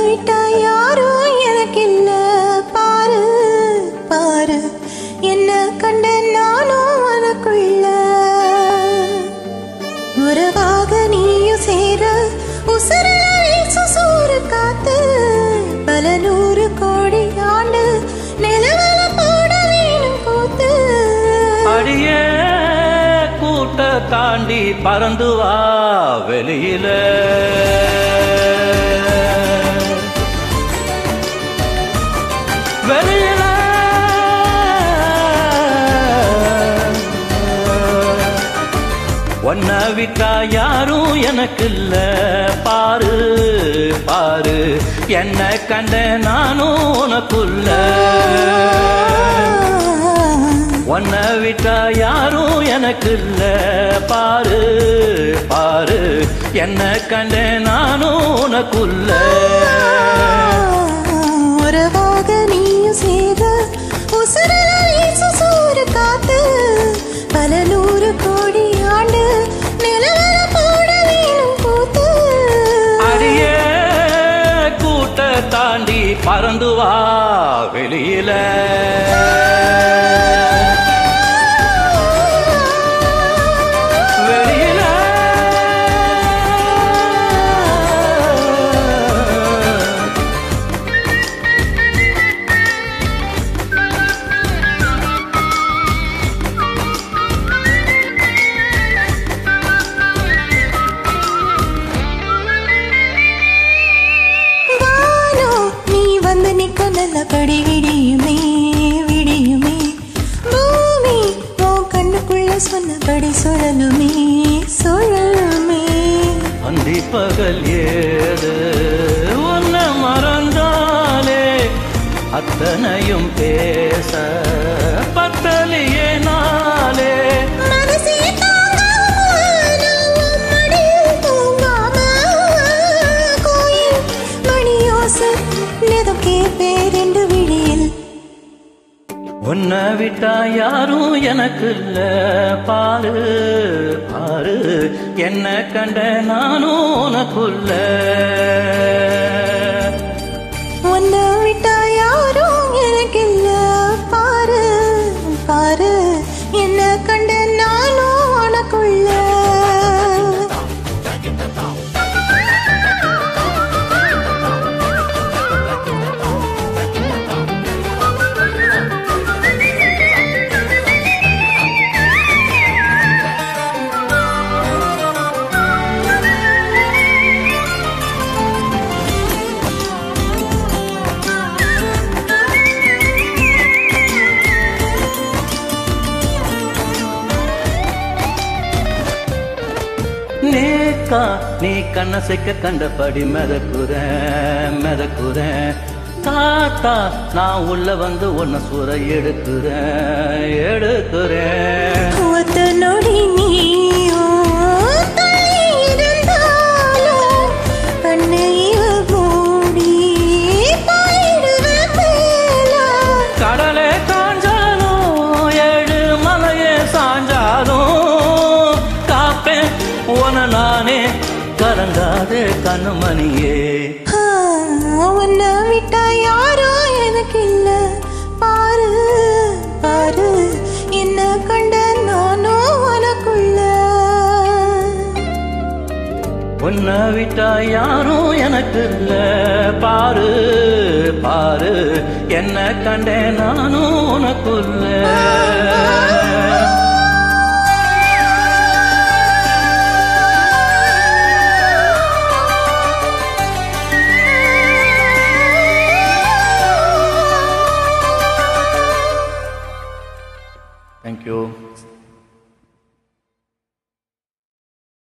விட்டா யாரும் எனக்கு இல்ல பாரு பாரு என்ன கண்ட நானும் உனக்குள்ள உறவாக நீயும் சேர உசுரலை சுசூறு காத்து பல நூறு கோடி ஆண்டு நிலவல போட வேணும் கூத்து அடியே கூட்ட தாண்டி பறந்து வா வெளியில வெளியில ஒன்ன விட்டா யாரும் எனக்கு இல்ல பாரு பாரு என்ன கண்ட நானும் உனக்குள்ள உன்னை விட்டா யாரும் எனக்கு இல்ல பாரு பாரு என்ன கண்ட நானும் உனக்குள்ள உறவாக நீயும் சேர உசுரலை சுசூறு காத்து பல நூறு கோடி ஆண்டு நிலவர போட வேணும் கூத்து அடியே கூட்ட தாண்டி பறந்து வா வெளியில வெளியில வானோ நீ வந்து நிக்க நல்லபடி விடியுமே விடியுமே பூமி உன் கண்ணுக்குள்ள சொன்னபடி சுழலுமே சுழலுமே அந்தி பகல் ஏது உன்னை மறந்தாலே அத்தனையும் பேச பத்தலியே நாளே மனசே தாங்காம நான் உன் மடியில் தூங்காம கோயில் மணியோசை நிதம் கேட்பேன் ரெண்டு விழியில் உன்னை விட்டா யாரும் எனக்கு இல்ல பாரு பாரு என்ன கண்ட நானும் உனக்குள்ள உன்னை விட்டா யாரும் எனக்கு இல்ல பாரு பாரு என்ன கண்ட நானும் உனக்குள்ள நேக்கா நீ கண்ணசைக்க கண்டபடி மிதக்குறேன் மிதக்குறேன் தாத்தா நான் உள்ள வந்து உன்னை சுர எடுக்கிறேன் எடுக்கிறேன் ஒத்த நொடி நீயும் தள்ளி இருந்தாலும் கண்ணை இவள் மூடி போயிடுவேன் மேலா. கடலே காஞ்சாலும் ஏழு மலையே சாஞ்சாலும் காப்பேன் உன நானே கலங்காதே கண்ணுமணியே ஆ, உன்னை விட்டா யாரும் எனக்கு இல்ல பாரு பாரு என்ன கண்ட நானும் உனக்குள்ள உன்னை விட்டா யாரும் எனக்கு இல்ல பாரு பாரு என்ன கண்டேன் நானும் உனக்குள்ள Thank you.